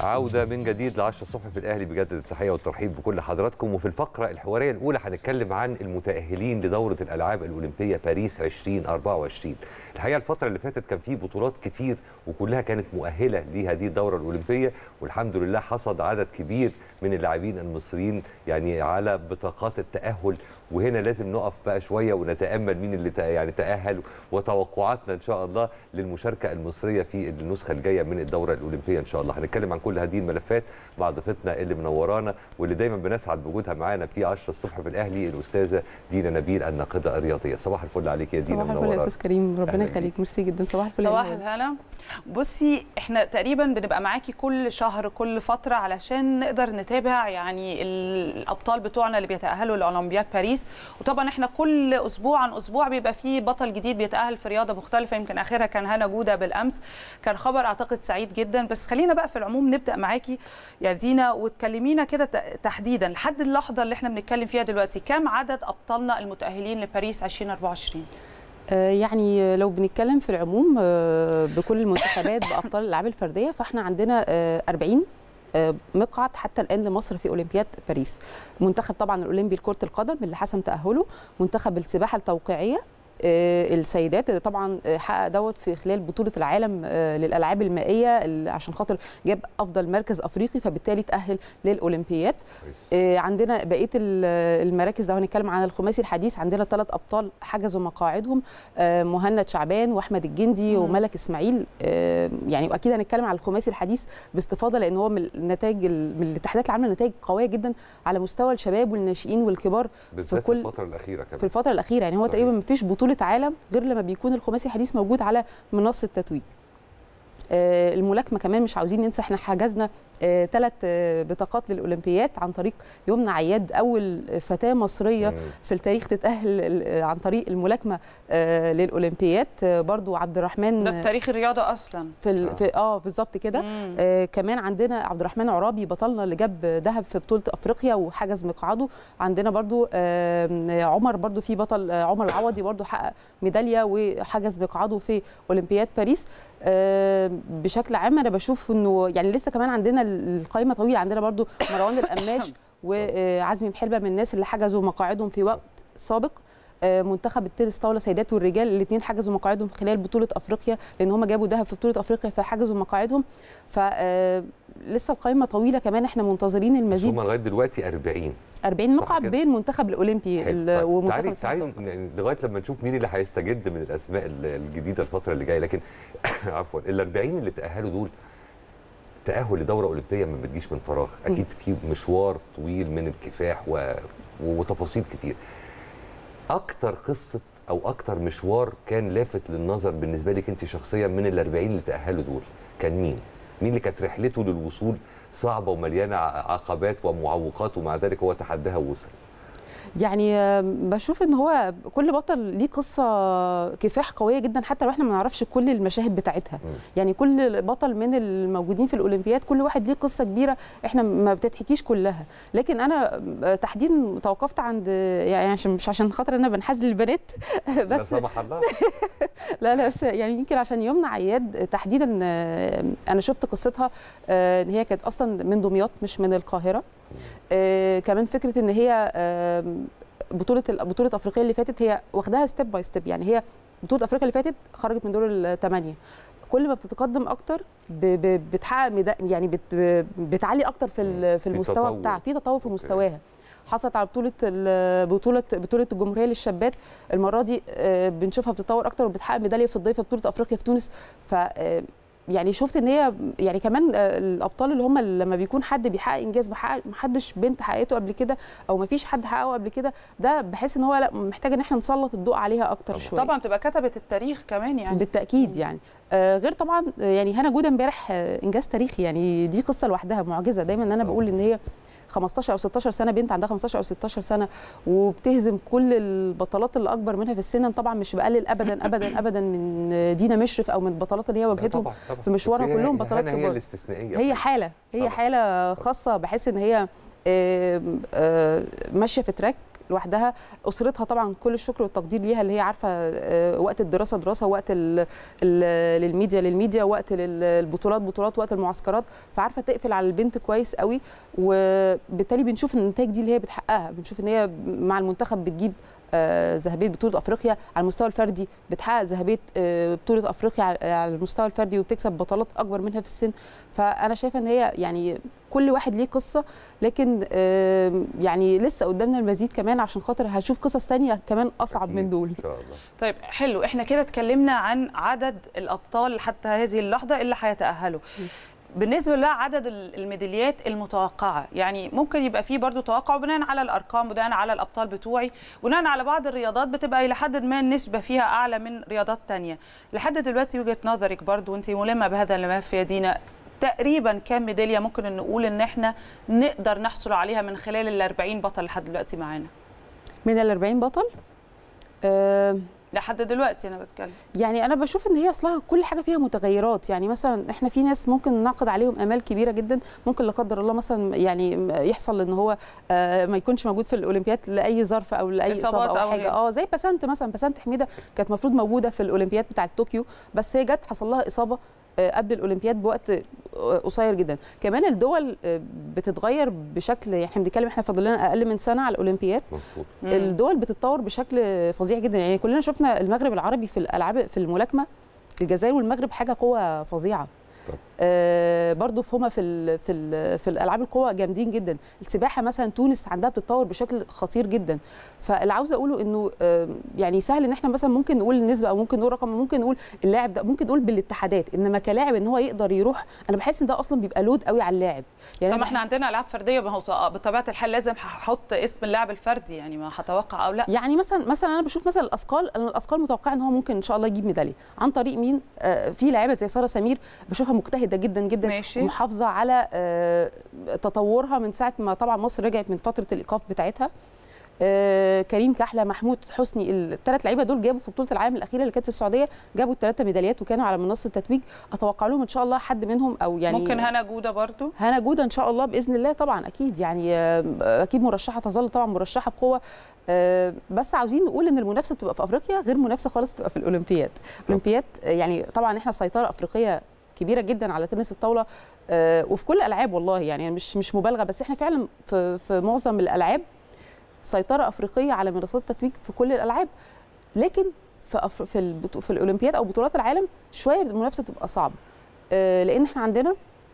عودة من جديد ل 10 الصبح في الأهلي بجد التحية والترحيب بكل حضراتكم وفي الفقرة الحوارية الأولى هنتكلم عن المتأهلين لدورة الألعاب الأولمبية باريس 2024 الحقيقة الفترة اللي فاتت كان في بطولات كتير وكلها كانت مؤهلة لهذه الدورة الأولمبية والحمد لله حصد عدد كبير من اللاعبين المصريين يعني على بطاقات التأهل وهنا لازم نقف بقى شوية ونتأمل مين اللي يعني تأهل وتوقعاتنا إن شاء الله للمشاركة المصرية في النسخة الجاية من الدورة الأولمبية إن شاء الله هنتكلم عن كل هذه الملفات مع ضيفتنا اللي منورانا واللي دايما بنسعد بوجودها معانا في 10 الصبح في الأهلي الأستاذة دينا نبيل الناقدة الرياضية صباح الفل عليك يا دينا صباح الفل يا استاذ كريم ربنا يخليك ميرسي جدا صباح الفل صباح الهلا بصي احنا تقريبا بنبقى معاكي كل شهر كل فتره علشان نقدر نتابع يعني الابطال بتوعنا اللي بيتاهلوا لاولمبياد باريس وطبعا احنا كل اسبوع عن اسبوع بيبقى فيه بطل جديد بيتاهل في رياضه مختلفه يمكن اخرها كان هنا جوده بالامس كان خبر اعتقد سعيد جدا بس خلينا بقى في العموم نبدا معاكي يا دينا وتكلمينا كده تحديدا لحد اللحظه اللي احنا بنتكلم فيها دلوقتي كم عدد ابطالنا المتاهلين لباريس 2024 يعني لو بنتكلم في العموم بكل المنتخبات بابطال الالعاب الفرديه فاحنا عندنا 40 مقعد حتى الان لمصر في اولمبياد باريس منتخب طبعا الاولمبي لكره القدم اللي حسم تاهله منتخب السباحه التوقيعيه السيدات اللي طبعا حقق دوت في خلال بطوله العالم للالعاب المائيه عشان خاطر جاب افضل مركز افريقي فبالتالي تاهل للاولمبياد عندنا بقيه المراكز لو هنتكلم عن الخماسي الحديث عندنا ثلاث ابطال حجزوا مقاعدهم مهند شعبان واحمد الجندي وملك اسماعيل يعني واكيد هنتكلم عن الخماسي الحديث باستفاضه لان هو من النتائج من الاتحادات العامه نتائج قويه جدا على مستوى الشباب والناشئين والكبار في كل في الفتره الاخيره كمان في الفتره الاخيره يعني هو تقريبا ما فيش بطوله بطوله عالم غير لما بيكون الخماسي الحديث موجود على منصه تتويج آه الملاكمه كمان مش عاوزين ننسى احنا حجزنا ثلاث آه بطاقات للاولمبياد عن طريق يمنى عياد اول فتاه مصريه مم. في التاريخ تتاهل عن طريق الملاكمه آه للاولمبياد برضو عبد الرحمن ده في تاريخ الرياضه اصلا في, ال... في اه بالظبط كده آه كمان عندنا عبد الرحمن عرابي بطلنا اللي جاب ذهب في بطوله افريقيا وحجز مقعده عندنا برضو آه عمر برضو في بطل آه عمر العوضي برضو حقق ميداليه وحجز مقعده في اولمبياد باريس آه بشكل عام انا بشوف انه يعني لسه كمان عندنا القائمه طويله عندنا برضو مروان القماش وعزمي محلبه من الناس اللي حجزوا مقاعدهم في وقت سابق منتخب التنس طاوله سيدات والرجال الاثنين حجزوا مقاعدهم خلال بطوله افريقيا لان هم جابوا ذهب في بطوله افريقيا فحجزوا مقاعدهم ف لسه القائمه طويله كمان احنا منتظرين المزيد هم لغايه دلوقتي 40 40 مقعد بين المنتخب الاولمبي ومنتخب تعالي تعالي لغايه لما نشوف مين اللي هيستجد من الاسماء الجديده الفتره اللي جايه لكن عفوا ال 40 اللي تاهلوا دول تاهل لدوره اولمبيه ما بتجيش من فراغ اكيد في مشوار طويل من الكفاح و... وتفاصيل كتير اكتر قصه او اكتر مشوار كان لافت للنظر بالنسبه لك انت شخصيا من ال 40 اللي تاهلوا دول كان مين مين اللي كانت رحلته للوصول صعبه ومليانه عقبات ومعوقات ومع ذلك هو تحداها ووصل يعني بشوف ان هو كل بطل ليه قصه كفاح قويه جدا حتى لو احنا ما نعرفش كل المشاهد بتاعتها م. يعني كل بطل من الموجودين في الاولمبياد كل واحد ليه قصه كبيره احنا ما بتتحكيش كلها لكن انا تحديدا توقفت عند يعني عشان مش عشان خاطر انا بنحاز للبنات بس لا سمح الله لا لا بس يعني يمكن عشان يمنى عياد تحديدا انا شفت قصتها ان هي كانت اصلا من دمياط مش من القاهره آه كمان فكره ان هي آه بطوله بطوله افريقيا اللي فاتت هي واخداها ستيب باي ستيب يعني هي بطوله افريقيا اللي فاتت خرجت من دور الثمانيه كل ما بتتقدم اكتر بتحقق يعني بت بتعلي اكتر في في المستوى بتاعها في تطور في مستواها حصلت على بطوله بطوله بطوله الجمهوريه للشابات المره دي بنشوفها بتتطور اكتر وبتحقق ميداليه فضيه في بطوله افريقيا في تونس ف يعني شفت ان هي يعني كمان الابطال اللي هم لما بيكون حد بيحقق انجاز ما حدش بنت حققته قبل كده او ما فيش حد حققه قبل كده ده بحس ان هو لا محتاج ان احنا نسلط الضوء عليها اكتر شويه طبعا تبقى كتبت التاريخ كمان يعني بالتاكيد يعني آه غير طبعا يعني هنا جوده امبارح آه انجاز تاريخي يعني دي قصه لوحدها معجزه دايما ان انا بقول ان هي 15 او 16 سنه بنت عندها 15 او 16 سنه وبتهزم كل البطلات اللي اكبر منها في السن طبعا مش بقلل ابدا ابدا ابدا من دينا مشرف او من البطلات اللي هي واجهتهم طبعًا طبعًا. في مشوارها كلهم بطلات هي كبار الاستثنائيه هي حاله هي طبعًا. حاله خاصه بحس ان هي آه، آه، ماشيه في تراك لوحدها اسرتها طبعا كل الشكر والتقدير ليها اللي هي عارفه آه، وقت الدراسه دراسه وقت ال- ال- للميديا للميديا وقت للبطولات بطولات وقت المعسكرات فعارفه تقفل على البنت كويس قوي وبالتالي بنشوف ان النتائج دي اللي هي بتحققها بنشوف ان هي مع المنتخب بتجيب آه، ذهبيه بطوله افريقيا على المستوى الفردي بتحقق ذهبيه آه، بطوله افريقيا على- على المستوى الفردي وبتكسب بطولات اكبر منها في السن فانا شايفه ان هي يعني كل واحد ليه قصه لكن آه، يعني لسه قدامنا المزيد كمان عشان خاطر هشوف قصص تانية كمان اصعب أكيد. من دول ان شاء الله طيب حلو احنا كده اتكلمنا عن عدد الابطال حتى هذه اللحظه اللي هيتاهلوا بالنسبه لعدد ال- الميداليات المتوقعه يعني ممكن يبقى فيه برضو توقع بناء على الارقام بناء على الابطال بتوعي بناء على بعض الرياضات بتبقى الى حد ما النسبه فيها اعلى من رياضات تانية لحد دلوقتي وجهه نظرك برضو وانت ملمه بهذا الملف يا دينا تقريبا كام ميداليه ممكن إن نقول ان احنا نقدر نحصل عليها من خلال ال 40 بطل لحد دلوقتي معانا من ال 40 بطل آه، لحد دلوقتي انا بتكلم يعني انا بشوف ان هي اصلها كل حاجه فيها متغيرات يعني مثلا احنا في ناس ممكن نعقد عليهم امال كبيره جدا ممكن لا قدر الله مثلا يعني يحصل ان هو آه، ما يكونش موجود في الاولمبياد لاي ظرف او لاي إصابات اصابه او أو حاجه غيره. اه زي بسنت مثلا بسنت حميده كانت المفروض موجوده في الاولمبياد بتاعه طوكيو بس هي جت حصل لها اصابه آه، قبل الاولمبياد بوقت آه، قصير جدا كمان الدول آه، بتتغير بشكل يعني احنا بنتكلم احنا فاضل لنا اقل من سنه على الاولمبياد مظبوط مم. الدول بتتطور بشكل فظيع جدا يعني كلنا شفنا المغرب العربي في الالعاب في الملاكمه الجزائر والمغرب حاجه قوه فظيعه طب. آه برضو في هما في ال في ال في الالعاب القوى جامدين جدا السباحه مثلا تونس عندها بتتطور بشكل خطير جدا فاللي عاوزه اقوله انه آه يعني سهل ان احنا مثلا ممكن نقول النسبه او ممكن نقول رقم ممكن نقول اللاعب ده ممكن نقول بالاتحادات انما كلاعب ان هو يقدر يروح انا بحس ان ده اصلا بيبقى لود قوي على اللاعب يعني طب أنا ما احنا بحس- عندنا العاب فرديه ما هو بطبيعه الحال لازم هحط اسم اللاعب الفردي يعني ما هتوقع او لا يعني مثلا مثلا انا بشوف مثلا الاثقال انا الاثقال متوقعه ان هو ممكن ان شاء الله يجيب ميداليه عن طريق مين آه في لعيبه زي ساره سمير بشوفها مجتهده جدا جدا ماشي. ومحافظه على آه تطورها من ساعه ما طبعا مصر رجعت من فتره الايقاف بتاعتها آه كريم كحله محمود حسني الثلاث لعيبه دول جابوا في بطوله العالم الاخيره اللي كانت في السعوديه جابوا الثلاثه ميداليات وكانوا على منصه التتويج اتوقع لهم ان شاء الله حد منهم او يعني ممكن هنا جوده برضو هنا جوده ان شاء الله باذن الله طبعا اكيد يعني آه، اكيد مرشحه تظل طبعا مرشحه بقوه آه، بس عاوزين نقول ان المنافسه بتبقى في افريقيا غير منافسه خالص بتبقى في الاولمبياد الاولمبياد آه، يعني طبعا احنا سيطره افريقيه كبيره جدا على تنس الطاوله آه، وفي كل الالعاب والله يعني مش مش مبالغه بس احنا فعلا في في معظم الالعاب سيطره افريقيه على منصات التتويج في كل الالعاب لكن في أف... في البطو... في الاولمبياد او بطولات العالم شويه المنافسه بتبقى صعبه آه، لان احنا عندنا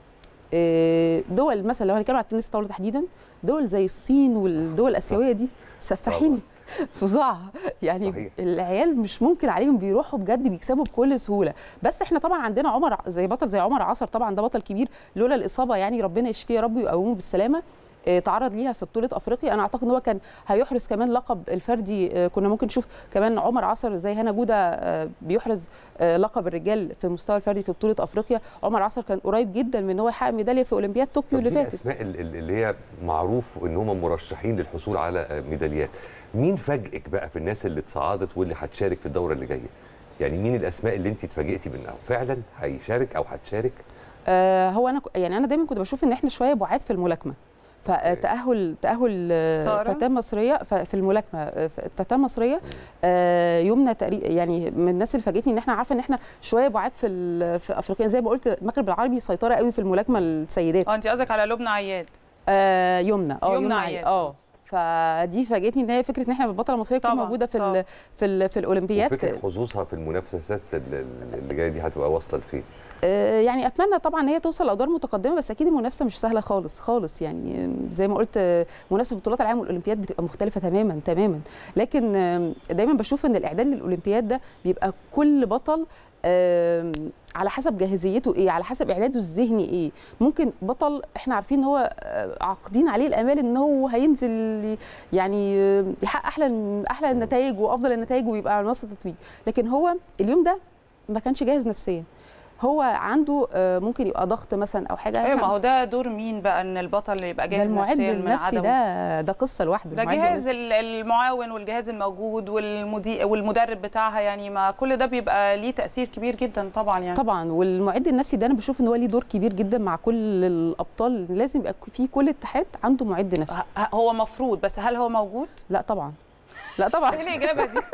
آه، دول مثلا لو هنتكلم على التنس الطاوله تحديدا دول زي الصين والدول الاسيويه دي سفاحين فظاع يعني صحيح. العيال مش ممكن عليهم بيروحوا بجد بيكسبوا بكل سهوله بس احنا طبعا عندنا عمر زي بطل زي عمر عصر طبعا ده بطل كبير لولا الاصابه يعني ربنا يشفيه يا رب ويقومه بالسلامه آه، تعرض ليها في بطوله افريقيا انا اعتقد ان هو كان هيحرز كمان لقب الفردي آه، كنا ممكن نشوف كمان عمر عصر زي هنا جوده آه، بيحرز آه، لقب الرجال في المستوى الفردي في بطوله افريقيا عمر عصر كان قريب جدا من ان هو يحقق ميداليه في اولمبياد طوكيو طب اللي مين فاتت الاسماء ال- ال- اللي هي معروف ان هم مرشحين للحصول على آه، ميداليات مين فاجئك بقى في الناس اللي اتصعدت واللي هتشارك في الدوره اللي جايه يعني مين الاسماء اللي انت اتفاجئتي منها فعلا هيشارك او هتشارك آه هو انا ك- يعني انا دايما كنت بشوف ان احنا شويه بعاد في الملاكمه فتاهل تاهل آه، سارة؟ فتاه مصريه ف- في الملاكمه آه، ف- فتاه مصريه آه، يمنى تقريبا يعني من الناس اللي فاجئتني ان احنا عارفه ان احنا شويه بعاد في ال- في افريقيا زي ما قلت المغرب العربي سيطره قوي في الملاكمه السيدات اه انت قصدك على لبنى عياد آه يمنى اه يمنى يمنى عياد. عياد اه فدي فاجئتني ان هي فكره ان احنا البطله المصريه تكون طبعاً، موجوده في طبعاً. ال في ال في الاولمبياد وفكره حظوظها في المنافسات ال- ال- اللي جايه دي هتبقى واصله لفين آه، يعني اتمنى طبعا ان هي توصل لادوار متقدمه بس اكيد المنافسه مش سهله خالص خالص يعني آم، زي ما قلت آه، منافسه بطولات العالم والاولمبياد بتبقى مختلفه تماما تماما لكن آم، دايما بشوف ان الاعداد للاولمبياد ده بيبقى كل بطل آم، على حسب جاهزيته ايه على حسب اعداده الذهني ايه ممكن بطل احنا عارفين ان هو آه، عاقدين عليه الامال ان هو هينزل ي- يعني آه، يحقق احلى احلى النتائج وافضل النتائج ويبقى على منصه التتويج لكن هو اليوم ده ما كانش جاهز نفسيا هو عنده آه، ممكن يبقى ضغط مثلا او حاجه ايوه إحنا- ما هو ده دور مين بقى ان البطل يبقى ده جاهز المعد نفسيا من النفسي عدمه ده ده قصه لوحده ده المعد جهاز النفسي. ال- المعاون والجهاز الموجود والمدير والمدرب بتاعها يعني ما كل ده بيبقى ليه تاثير كبير جدا طبعا يعني طبعا والمعد النفسي ده انا بشوف ان هو ليه دور كبير جدا مع كل الابطال لازم يبقى في كل اتحاد عنده معد نفسي ه- هو مفروض بس هل هو موجود؟ لا طبعا لا طبعا ايه الاجابه دي؟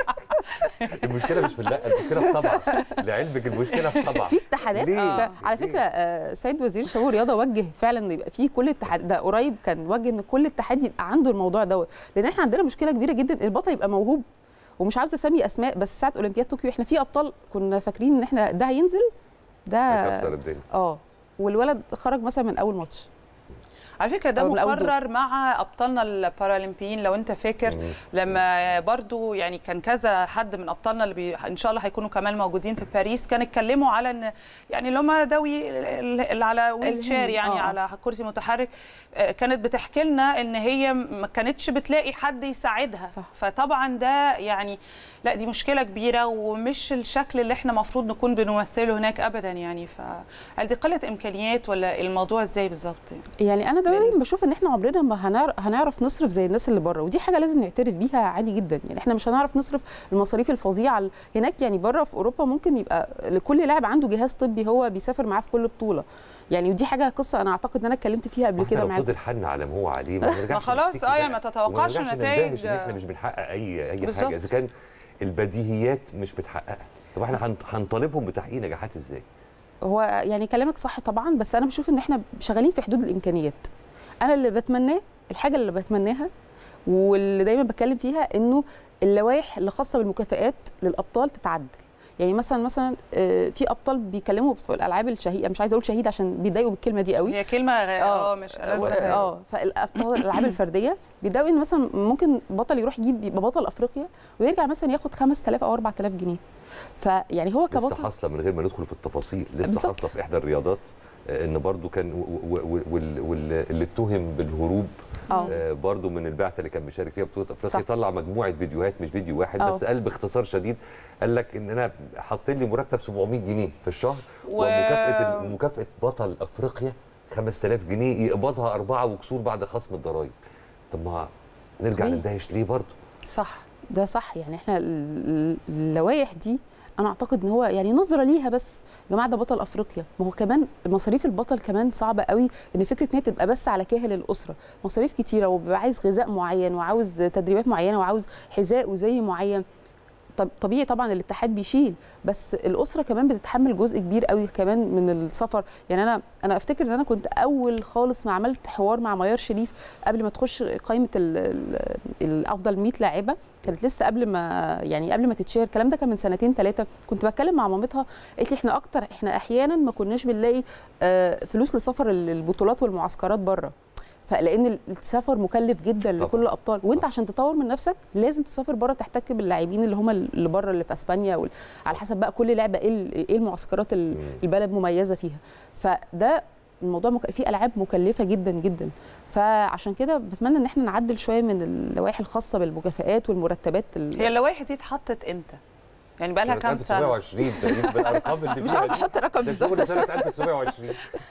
المشكله مش في لا المشكله في طبعا لعلمك المشكله في طبعا في اتحادات ليه؟ ف- على ليه؟ فكره آه، سيد وزير الشباب والرياضه وجه فعلا ان يبقى في كل اتحاد ده قريب كان وجه ان كل اتحاد يبقى عنده الموضوع دوت لان احنا عندنا مشكله كبيره جدا البطل يبقى موهوب ومش عاوزه اسمي اسماء بس ساعه اولمبياد طوكيو احنا في ابطال كنا فاكرين ان احنا ده هينزل ده هيكسر الدنيا اه والولد خرج مثلا من اول ماتش على فكره ده أو من أول دور. مقرر مع ابطالنا البارالمبيين لو انت فاكر مم. لما برضو يعني كان كذا حد من ابطالنا اللي بي ان شاء الله هيكونوا كمان موجودين في باريس كانوا اتكلموا على ان يعني اللي هم ذوي اللي على ويل شير الهند، يعني آه. على كرسي متحرك آه، كانت بتحكي لنا ان هي ما كانتش بتلاقي حد يساعدها صح. فطبعا ده يعني لا دي مشكله كبيره ومش الشكل اللي احنا المفروض نكون بنمثله هناك ابدا يعني فهل دي قله امكانيات ولا الموضوع ازاي بالظبط يعني؟ يعني انا لأن- دايما بشوف ان احنا عمرنا ما هنعرف, هنعرف نصرف زي الناس اللي بره ودي حاجه لازم نعترف بيها عادي جدا يعني احنا مش هنعرف نصرف المصاريف الفظيعه ال- هناك يعني بره في اوروبا ممكن يبقى لكل لاعب عنده جهاز طبي هو بيسافر معاه في كل بطوله يعني ودي حاجه قصه انا اعتقد ان انا اتكلمت فيها قبل واحنا كده لو معاكم فضل حالنا على ما هو عليه ما نرجعش ما خلاص نشتكي اه بقى. يعني ما تتوقعش وما نرجعش نتائج نندهش ان احنا مش بنحقق اي اي بالظبط. حاجه اذا كان البديهيات مش متحققه طب احنا هن- هنطالبهم بتحقيق نجاحات ازاي؟ هو يعني كلامك صح طبعا بس انا بشوف ان احنا شغالين في حدود الامكانيات انا اللي بتمناه الحاجه اللي بتمناها واللي دايما بتكلم فيها انه اللوائح اللي خاصه بالمكافئات للابطال تتعدل يعني مثلا مثلا آه، في ابطال بيكلموا في الالعاب الشهيده مش عايزه اقول شهيده عشان بيتضايقوا من الكلمه دي قوي هي كلمه غ- آه، اه مش و- ألذ حاجة. اه فالابطال الالعاب الفرديه بيداوي ان مثلا ممكن بطل يروح يجيب يبقى بطل افريقيا ويرجع مثلا ياخد 5000 او 4000 جنيه فيعني هو لسه كبطل حاصله من غير ما ندخل في التفاصيل لسه بالظبط. حاصله في احدى الرياضات آه، ان برضو كان و- و- و- وال- وال- اللي اتهم بالهروب اه آه، برضو من البعثه اللي كان بيشارك فيها بطوله افريقيا صح. طلع مجموعه فيديوهات مش فيديو واحد آه. بس قال باختصار شديد قال لك ان انا حاطين لي مرتب 700 جنيه في الشهر و- ومكافاه مكافاه بطل افريقيا 5000 جنيه يقبضها أربعة وكسور بعد خصم الضرايب طب ما نرجع طبيعي. نندهش ليه برضو صح ده صح يعني احنا ال- ال- اللوائح دي انا اعتقد ان هو يعني نظره ليها بس يا جماعه ده بطل افريقيا ما هو كمان مصاريف البطل كمان صعبه قوي ان فكره ان هي تبقى بس على كاهل الاسره مصاريف كتيره وبيبقى عايز غذاء معين وعاوز تدريبات معينه وعاوز حذاء وزي معين طب طبيعي طبعا الاتحاد بيشيل بس الاسره كمان بتتحمل جزء كبير قوي كمان من السفر يعني انا انا افتكر ان انا كنت اول خالص ما عملت حوار مع ميار شريف قبل ما تخش قائمه ال- ال- الافضل 100 لاعبه كانت لسه قبل ما يعني قبل ما تتشهر الكلام ده كان من سنتين ثلاثه كنت بتكلم مع مامتها قالت لي احنا اكتر احنا احيانا ما كناش بنلاقي آه، فلوس لسفر ال- البطولات والمعسكرات بره فلان السفر مكلف جدا طبعاً. لكل الابطال وانت عشان تطور من نفسك لازم تسافر بره تحتك باللاعبين اللي هم اللي بره اللي في اسبانيا وال- على حسب بقى كل لعبه ايه ال- ايه المعسكرات ال- مم. البلد مميزه فيها فده الموضوع مك... فيه العاب مكلفه جدا جدا فعشان كده بتمنى ان احنا نعدل شويه من اللوائح الخاصه بالمكافئات والمرتبات ال... هي اللوائح دي اتحطت امتى؟ يعني بقى لها سنة كام سنه؟ 1920 تقريبا بالارقام اللي مش فيها عاوزه دي. احط رقم ده بالظبط شغل سنه 1920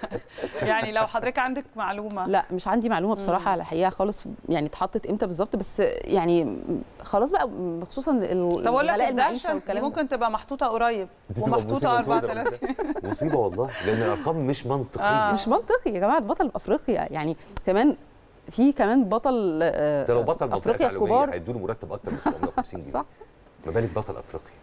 يعني لو حضرتك عندك معلومه لا مش عندي معلومه بصراحه على الحقيقه خالص يعني اتحطت امتى بالظبط بس يعني خلاص بقى خصوصا ال- طب اقول لك غلاء المعيشه الدهشه دي والكلام ده. ممكن تبقى محطوطه قريب دي تبقى ومحطوطه مصيبة سودة 4000 بالله. مصيبه والله لان الارقام مش منطقيه آه. مش منطقي يا جماعه بطل افريقيا يعني كمان في كمان بطل آه، ده لو بطل منطقه افريقيا تعليميه الكبار هيدوا له مرتب اكتر من 750 جنيه صح ما بالك بطل افريقيا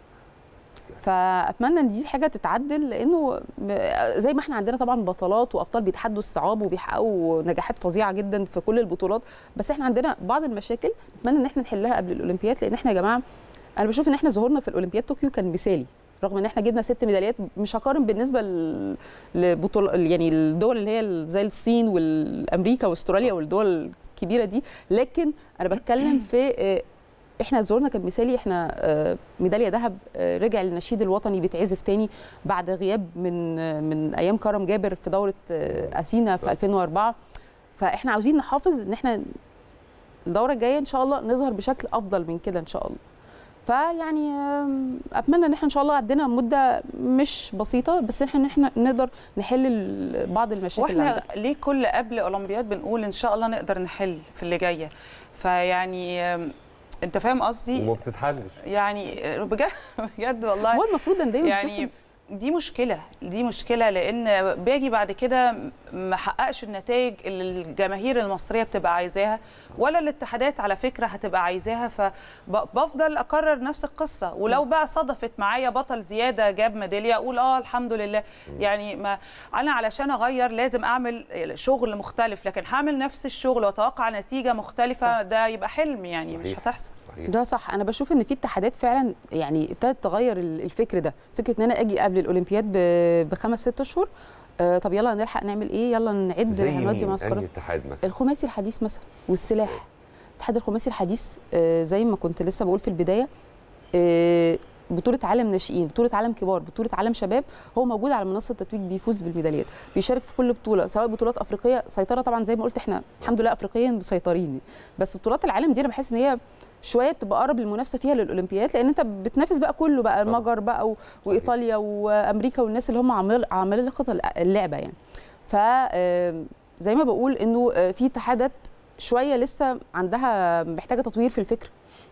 فاتمنى ان دي حاجه تتعدل لانه م- زي ما احنا عندنا طبعا بطلات وابطال بيتحدوا الصعاب وبيحققوا نجاحات فظيعه جدا في كل البطولات بس احنا عندنا بعض المشاكل نتمنى ان احنا نحلها قبل الاولمبياد لان احنا يا جماعه انا بشوف ان احنا ظهورنا في الاولمبياد طوكيو كان مثالي رغم ان احنا جبنا ست ميداليات مش هقارن بالنسبه ل- لبطول يعني الدول اللي هي زي الصين والامريكا واستراليا والدول الكبيره دي لكن انا بتكلم في آه، احنا ظهورنا كان مثالي احنا آه، ميداليه ذهب آه، رجع للنشيد الوطني بيتعزف تاني بعد غياب من آه، من ايام كرم جابر في دوره آه، اثينا في 2004 فاحنا عاوزين نحافظ ان احنا الدوره الجايه ان شاء الله نظهر بشكل افضل من كده ان شاء الله فيعني آم، اتمنى ان احنا ان شاء الله عندنا مده مش بسيطه بس ان احنا إن احنا نقدر نحل ال- بعض المشاكل اللي واحنا عندنا ليه كل قبل اولمبياد بنقول ان شاء الله نقدر نحل في اللي جايه فيعني آم، انت فاهم قصدي وما بتتحلش يعني بجد بجد والله هو المفروض ان دايما يعني نشوف دي مشكله دي مشكله لان باجي بعد كده ما حققش النتائج اللي الجماهير المصريه بتبقى عايزاها ولا الاتحادات على فكره هتبقى عايزاها فبفضل اكرر نفس القصه ولو بقى صدفت معايا بطل زياده جاب ميداليه اقول اه الحمد لله يعني ما انا علشان اغير لازم اعمل شغل مختلف لكن هعمل نفس الشغل واتوقع نتيجه مختلفه صح. ده يبقى حلم يعني مش صحيح. هتحصل صحيح. ده صح انا بشوف ان في اتحادات فعلا يعني ابتدت تغير ال- الفكر ده فكره ان انا اجي قبل الاولمبياد ب- بخمس ست اشهر آه طب يلا نلحق نعمل ايه يلا نعد زي هنودي مين؟ معسكرات انهي اتحاد مثلا الخماسي الحديث مثلا والسلاح الاتحاد الخماسي الحديث آه، زي ما كنت لسه بقول في البدايه آه، بطولة عالم ناشئين، بطولة عالم كبار، بطولة عالم شباب هو موجود على منصة التتويج بيفوز بالميداليات، بيشارك في كل بطولة سواء بطولات أفريقية سيطرة طبعا زي ما قلت احنا الحمد لله أفريقيا مسيطرين بس بطولات العالم دي أنا بحس إن هي شويه بتبقى اقرب المنافسه فيها للاولمبياد لان انت بتنافس بقى كله بقى المجر بقى و... وايطاليا وامريكا والناس اللي هم عامل عاملين خطط اللعبه يعني ف آه، زي ما بقول انه آه، في اتحادات شويه لسه عندها محتاجه تطوير في الفكر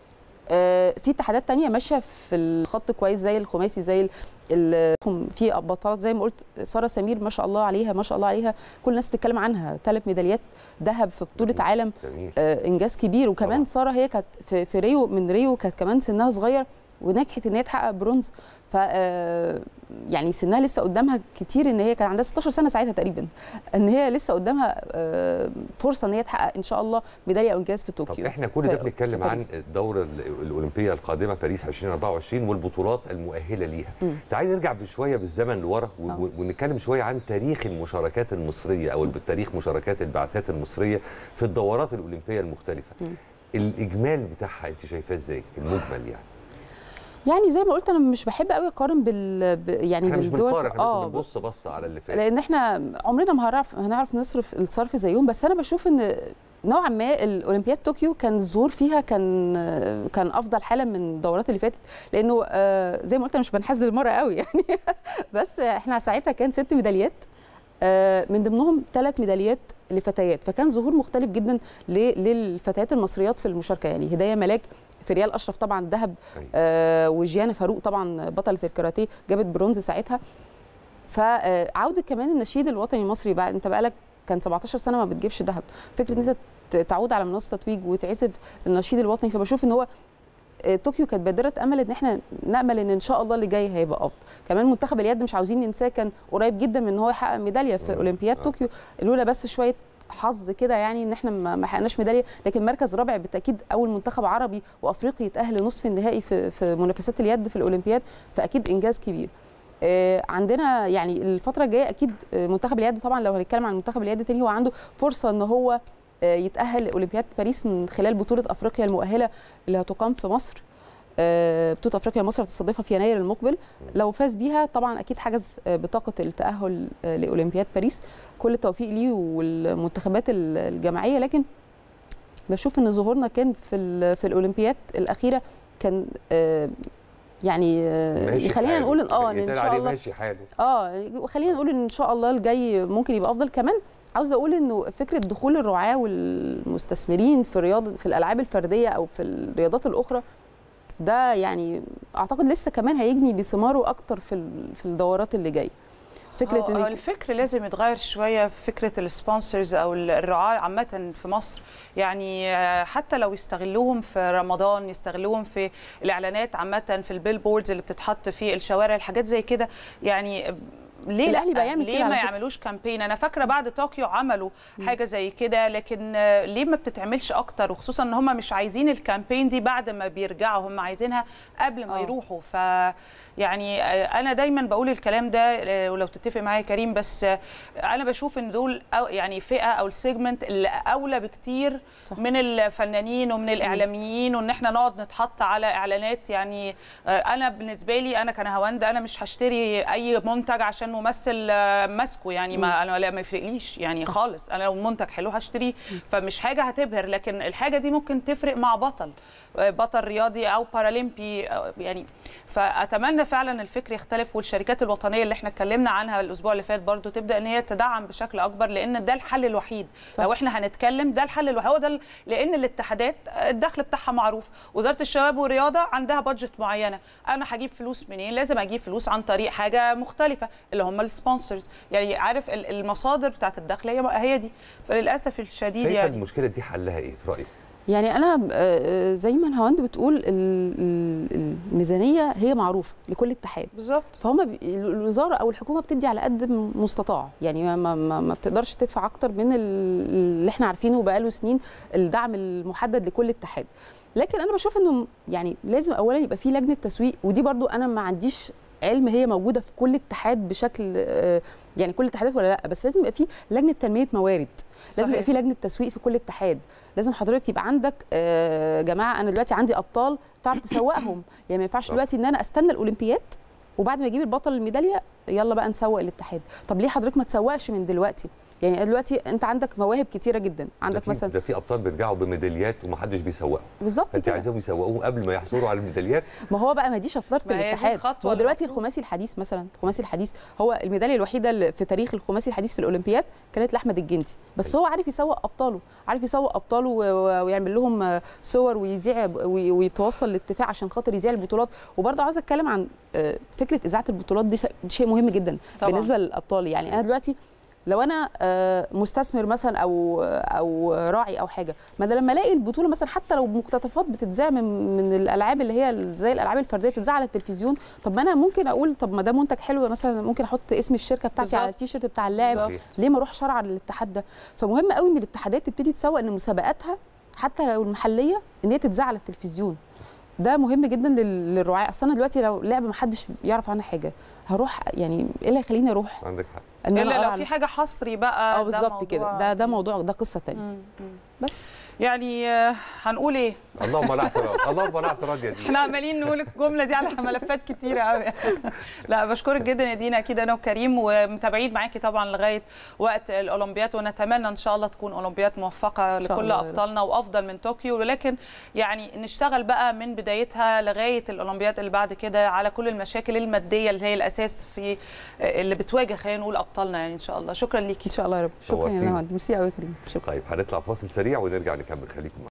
آه، في اتحادات تانية ماشيه في الخط كويس زي الخماسي زي ال- ال- في بطلات زي ما قلت ساره سمير ما شاء الله عليها ما شاء الله عليها كل الناس بتتكلم عنها ثلاث ميداليات ذهب في بطوله جميل. عالم جميل آه، انجاز كبير وكمان طبعاً. ساره هي كانت في, في ريو من ريو كانت كمان سنها صغير ونجحت ان هي تحقق برونز ف آه، يعني سنها لسه قدامها كتير ان هي كان عندها 16 سنه ساعتها تقريبا ان هي لسه قدامها آه، فرصه ان هي تحقق ان شاء الله ميداليه او انجاز في طب طوكيو احنا كل ده في- بنتكلم في عن باريس. الدوره ال- الاولمبيه القادمه باريس 2024 والبطولات المؤهله ليها مم. تعالي نرجع بشويه بالزمن لورا و- آه. و- ونتكلم شويه عن تاريخ المشاركات المصريه او تاريخ مشاركات البعثات المصريه في الدورات الاولمبيه المختلفه مم. الاجمال بتاعها انت شايفاه ازاي المجمل يعني يعني زي ما قلت انا مش بحب قوي اقارن بال ب- يعني احنا مش بالدول بنقارن احنا آه، بس بنبص بص على اللي فات لان احنا عمرنا ما هنعرف هنعرف نصرف الصرف زيهم بس انا بشوف ان نوعا ما الاولمبياد طوكيو كان الظهور فيها كان كان افضل حاله من الدورات اللي فاتت لانه آه، زي ما قلت انا مش بنحاز للمره قوي يعني بس احنا ساعتها كان ست ميداليات آه، من ضمنهم ثلاث ميداليات لفتيات فكان ظهور مختلف جدا ل- للفتيات المصريات في المشاركه يعني هدايه ملاك في ريال اشرف طبعا ذهب أيوة. آه وجيانا فاروق طبعا بطله الكاراتيه جابت برونز ساعتها فعوده كمان النشيد الوطني المصري بقى انت بقالك كان 17 سنه ما بتجيبش ذهب فكره ان انت ت- تعود على منصه تتويج وتعزف النشيد الوطني فبشوف ان هو آه، طوكيو كانت بادره امل ان احنا نامل ان ان شاء الله اللي جاي هيبقى افضل كمان منتخب اليد مش عاوزين ننساه كان قريب جدا من ان هو يحقق ميداليه في مم. اولمبياد آه. طوكيو لولا بس شويه حظ كده يعني ان احنا ما ما حققناش ميداليه لكن مركز رابع بالتاكيد اول منتخب عربي وافريقي يتاهل لنصف النهائي في في منافسات اليد في الاولمبياد فاكيد انجاز كبير آه، عندنا يعني الفتره الجايه اكيد آه، منتخب اليد طبعا لو هنتكلم عن منتخب اليد تاني هو عنده فرصه ان هو آه، يتاهل لاولمبياد باريس من خلال بطوله افريقيا المؤهله اللي هتقام في مصر آه، بطوله افريقيا مصر هتستضيفها في يناير المقبل لو فاز بيها طبعا اكيد حجز آه، بطاقه التاهل آه، لاولمبياد باريس كل التوفيق ليه والمنتخبات ال- الجماعيه لكن بشوف ان ظهورنا كان في ال- في الاولمبياد الاخيره كان آه، يعني آه، ماشي يخلينا حاله. نقول ان اه ان يتقال ان شاء عليه الله ماشي حاله اه وخلينا نقول ان شاء الله الجاي ممكن يبقى افضل كمان عاوزه اقول انه فكره دخول الرعاه والمستثمرين في رياضه في الالعاب الفرديه او في الرياضات الاخرى ده يعني اعتقد لسه كمان هيجني بثماره اكتر في ال- في الدورات اللي جايه فكره هو هو ان الفكر لازم يتغير شويه في فكره السبونسرز او الرعاه عامه في مصر يعني آه، حتى لو يستغلوهم في رمضان يستغلوهم في الاعلانات عامه في البيل بوردز اللي بتتحط في الشوارع الحاجات زي كده يعني ليه الأهلي لأ؟ بقى يعمل ليه كده على ما فكرة. يعملوش كامبين انا فاكره بعد طوكيو عملوا حاجه زي كده لكن آه، ليه ما بتتعملش اكتر وخصوصا ان هم مش عايزين الكامبين دي بعد ما بيرجعوا هم عايزينها قبل ما آه. يروحوا ف يعني آه، انا دايما بقول الكلام ده آه، ولو تتفق معايا يا كريم بس آه، انا بشوف ان دول أو يعني فئه او السيجمنت اللي اولى بكتير صح. من الفنانين ومن الاعلاميين وان احنا نقعد نتحط على اعلانات يعني آه، انا بالنسبه لي انا كنهاوند انا مش هشتري اي منتج عشان عشان ممثل آه، ماسكه يعني ما انا لا ما يفرقليش يعني صح. خالص انا لو منتج حلو هشتريه فمش حاجه هتبهر لكن الحاجه دي ممكن تفرق مع بطل آه، بطل رياضي او بارالمبي آه، يعني فاتمنى فعلا الفكر يختلف والشركات الوطنيه اللي احنا اتكلمنا عنها الاسبوع اللي فات برضو تبدا ان هي تدعم بشكل اكبر لان ده الحل الوحيد صح. لو احنا هنتكلم ده الحل الوحيد هو ده ال- لان الاتحادات الدخل بتاعها معروف وزاره الشباب والرياضه عندها بادجت معينه انا هجيب فلوس منين لازم اجيب فلوس عن طريق حاجه مختلفه اللي هم السبونسرز يعني عارف ال- المصادر بتاعت الدخل هي هي دي فللاسف الشديد شايفه يعني المشكله دي حلها ايه في رايك؟ يعني انا آه، آه، زي ما هوند بتقول ال- ال- الميزانيه هي معروفه لكل اتحاد بالظبط فهم بي- الوزاره او الحكومه بتدي على قد مستطاع يعني ما, ما, ما, ما بتقدرش تدفع اكتر من ال- اللي احنا عارفينه بقاله سنين الدعم المحدد لكل اتحاد لكن انا بشوف انه يعني لازم اولا يبقى في لجنه تسويق ودي برضو انا ما عنديش علم هي موجوده في كل اتحاد بشكل آه، يعني كل الاتحادات ولا لا بس لازم يبقى في لجنه تنميه موارد لازم يبقى صحيح. في لجنه تسويق في كل اتحاد لازم حضرتك يبقى عندك آه، جماعه انا دلوقتي عندي ابطال تعرف تسوقهم يعني ما ينفعش صح. دلوقتي ان انا استنى الاولمبياد وبعد ما اجيب البطل الميداليه يلا بقى نسوق الاتحاد طب ليه حضرتك ما تسوقش من دلوقتي يعني دلوقتي انت عندك مواهب كتيره جدا ده عندك في- مثلا ده في ابطال بيرجعوا بميداليات ومحدش بيسوقهم بالظبط فانت كده عايزاهم يسوقوهم قبل ما يحصلوا على الميداليات ما هو بقى ما دي شطاره ما هي دي الاتحاد الخطوة هو دلوقتي المفروض. الخماسي الحديث مثلا الخماسي الحديث هو الميداليه الوحيده اللي في تاريخ الخماسي الحديث في الاولمبياد كانت لاحمد الجندي بس هو عارف يسوق ابطاله عارف يسوق ابطاله و- و- ويعمل لهم آه، صور ويذيع وي- ويتوصل لاتفاق عشان خاطر يذيع البطولات وبرضه عاوزه اتكلم عن آه، فكره اذاعه البطولات دي شيء- دي شيء مهم جدا طبعاً. بالنسبه للابطال يعني انا دلوقتي لو انا آه، مستثمر مثلا او او راعي او حاجه ما ده لما الاقي البطوله مثلا حتى لو مقتطفات بتتذاع من من الالعاب اللي هي زي الالعاب الفرديه بتتذاع على التلفزيون طب ما انا ممكن اقول طب ما ده منتج حلو مثلا ممكن احط اسم الشركه بتاعتي بالظبط. على التيشيرت بتاع اللاعب بالظبط. ليه ما اروحش ارعى للاتحاد ده فمهم قوي ان الاتحادات تبتدي تسوق ان مسابقاتها حتى لو المحليه ان هي تتذاع على التلفزيون ده مهم جدا لل- للرعاة اصل انا دلوقتي لو لعبه ما حدش يعرف عنها حاجه هروح يعني ايه اللي هيخليني اروح عندك حق ان الا أقرأ لو عن- في حاجه حصري بقى اه ده بالظبط كده موضوع ده ده تاني. موضوع ده قصه تانية مم، مم. بس يعني آه، هنقول ايه اللهم لا اعتراض اللهم لا اعتراض يا دي احنا عمالين نقول الجمله دي على ملفات كتيره قوي لا بشكرك جدا يا دينا اكيد انا وكريم ومتابعين معاكي طبعا لغايه وقت الاولمبياد ونتمنى ان شاء الله تكون اولمبياد موفقه إن شاء لكل الله يا رب. ابطالنا وافضل من طوكيو ولكن يعني نشتغل بقى من بدايتها لغايه الاولمبياد اللي بعد كده على كل المشاكل الماديه اللي هي الاساس في اللي بتواجه خلينا نقول ابطالنا يعني ان شاء الله شكرا ليكي ان شاء الله يا رب شكرا يا شوقتيني. نهاد ميرسي قوي يا كريم شكرا طيب هنطلع فاصل سريع ونرجع نكمل خليكم معانا